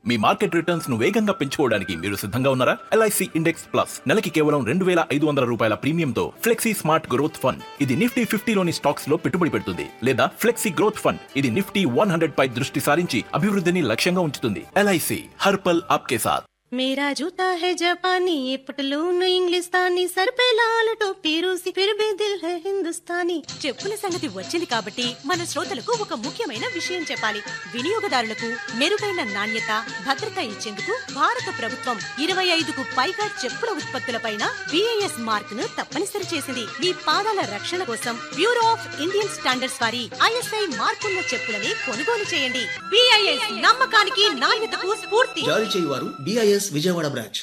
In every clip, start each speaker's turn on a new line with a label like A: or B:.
A: మీ market returns ను వేగంగా పెంచుకోవడానికి మీరు సిద్ధంగా ఉన్నారా ఎల్ఐసి ఇండెక్స్ ప్లస్ నెలకి కేవలం రెండు వేల ఐదు వందల రూపాయల ప్రీమియంతో ఫ్లెక్సీ స్మార్ట్ గ్రోత్ ఫండ్ ఇది నిఫ్టీ ఫిఫ్టీలోని స్టాక్స్ లో పెట్టుబడి పెడుతుంది లేదా ఫ్లెక్సీ గ్రోత్ ఫండ్ ఇది నిఫ్టీ వన్ హండ్రెడ్ పై దృష్టి సారించి అభివృద్ధిని లక్ష్యంగా ఉంచుతుంది ఎల్ఐసి హర్పల్ ఆప్కే సాథ్
B: मेरा जूता है जापानी ये पटलून इंग्लिस्तानी सर पे लाल टोपी रूसी फिर भी दिल है हिंदुस्तानी
C: చెప్పుల సంగతి వచ్చింది కాబట్టి మన శ్రోతలకు ఒక ముఖ్యమైన విషయం చెప్పాలి వినియోగదారులకు మెరుగైన నాణ్యత భద్రత ఇచ్చేందుకు భారత ప్రభుత్వం ఇరవై ఐదుకు పైగా చెప్పుల ఉత్పత్తులపైన బిఐఎస్ మార్క్ ను తప్పనిసరి చేసింది మీ పాదాల రక్షణ కోసం బ్యూరో ఆఫ్ ఇండియన్ స్టాండర్డ్స్ వారి ఐఎస్ఐ మార్కున్న చెప్పులని కొనుగోలు చేయండి బిఐఎస్ నమ్మకానికి నాణ్యతకు స్ఫూర్తి
D: జారీ చేయువారు డిఐఎస్ విజయవాడ బ్రాంచ్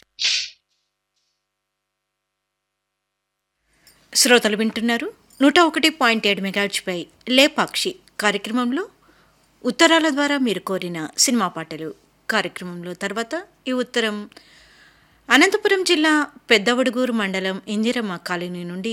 E: శ్రోతలు వింటున్నారు నూట ఒకటి పాయింట్ ఏడు మెగాడ్స్పై లేపాక్షి కార్యక్రమంలో ఉత్తరాల ద్వారా మీరు కోరిన సినిమా పాటలు కార్యక్రమంలో తర్వాత ఈ ఉత్తరం అనంతపురం జిల్లా పెద్దవడుగూరు మండలం ఇందిరమ్మ కాలనీ నుండి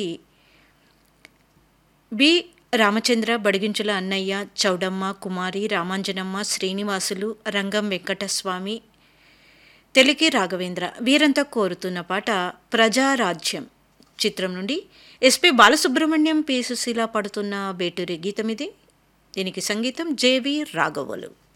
E: బి రామచంద్ర బడిగించుల అన్నయ్య చౌడమ్మ కుమారి రామాంజనమ్మ శ్రీనివాసులు రంగం వెంకటస్వామి తెలికి రాఘవేంద్ర వీరంతా కోరుతున్న పాట ప్రజారాజ్యం చిత్రం నుండి ఎస్పి బాలసుబ్రహ్మణ్యం పి సుశీల పడుతున్న బేటూరి గీతం ఇది దీనికి సంగీతం జేవి రాఘవులు